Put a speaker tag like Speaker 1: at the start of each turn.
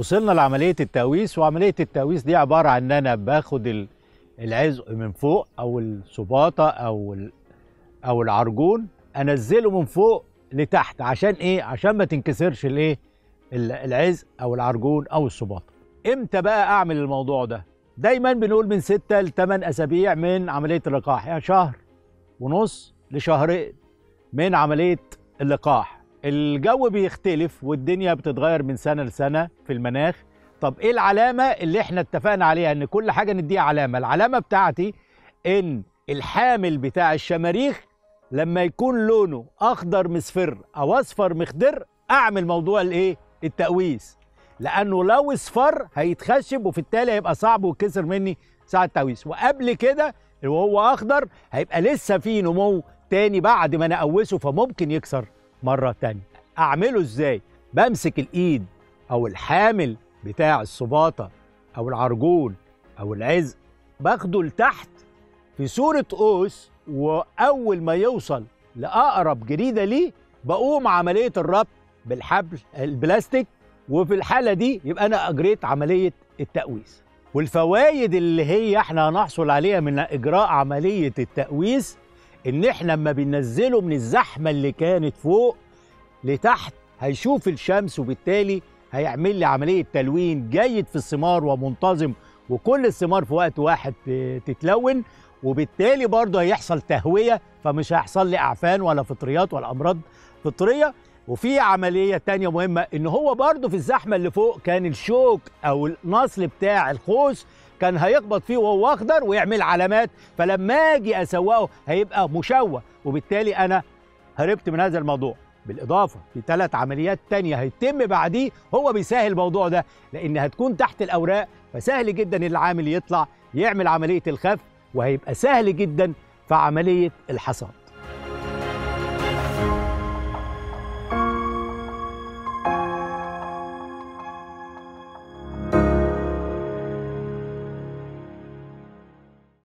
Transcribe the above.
Speaker 1: وصلنا لعمليه التقويس وعمليه التقويس دي عباره عن ان انا باخد ال- العزق من فوق او السباطه او ال- او العرجون انزله من فوق لتحت عشان ايه عشان ما تنكسرش الايه ال- العزق او العرجون او السباطه امتى بقى اعمل الموضوع ده دايما بنقول من 6 ل 8 اسابيع من عمليه اللقاح يعني شهر ونص لشهرين من عمليه اللقاح الجو بيختلف والدنيا بتتغير من سنه لسنه في المناخ طب ايه العلامه اللي احنا اتفقنا عليها ان كل حاجه نديها علامه العلامه بتاعتي ان الحامل بتاع الشماريخ لما يكون لونه اخضر مصفر او اصفر مخضر اعمل موضوع الايه التقويس لانه لو اصفر هيتخشب وفي التالي هيبقى صعب ويتكسر مني ساعه التقويس وقبل كده وهو اخضر هيبقى لسه فيه نمو تاني بعد ما انا اقوسه فممكن يكسر مره تانية اعمله ازاي بمسك الايد او الحامل بتاع السباطه او العرجون او العزق باخده لتحت في صوره قوس واول ما يوصل لاقرب جريده ليه بقوم عمليه الربط بالحبل البلاستيك وفي الحاله دي يبقى انا اجريت عمليه التقويس والفوائد اللي هي احنا هنحصل عليها من اجراء عمليه التقويس ان احنا لما بننزله من الزحمه اللي كانت فوق لتحت هيشوف الشمس وبالتالي هيعمل لي عمليه تلوين جيد في الثمار ومنتظم وكل الثمار في وقت واحد ت- تتلون وبالتالي برضه هيحصل تهويه فمش هيحصل لي اعفان ولا فطريات ولا امراض فطريه وفي عمليه تانية مهمه ان هو برضه في الزحمه اللي فوق كان الشوك او النصل بتاع الخوص كان هيخبط فيه وهو اخضر ويعمل علامات فلما اجي اسوقه هيبقى مشوه وبالتالي انا هربت من هذا الموضوع بالاضافه في ثلاث عمليات تانية هيتم بعديه هو بيسهل الموضوع ده لان هتكون تحت الاوراق فسهل جدا إن العامل يطلع يعمل عمليه الخف وهيبقى سهل جدا في عمليه الحصاد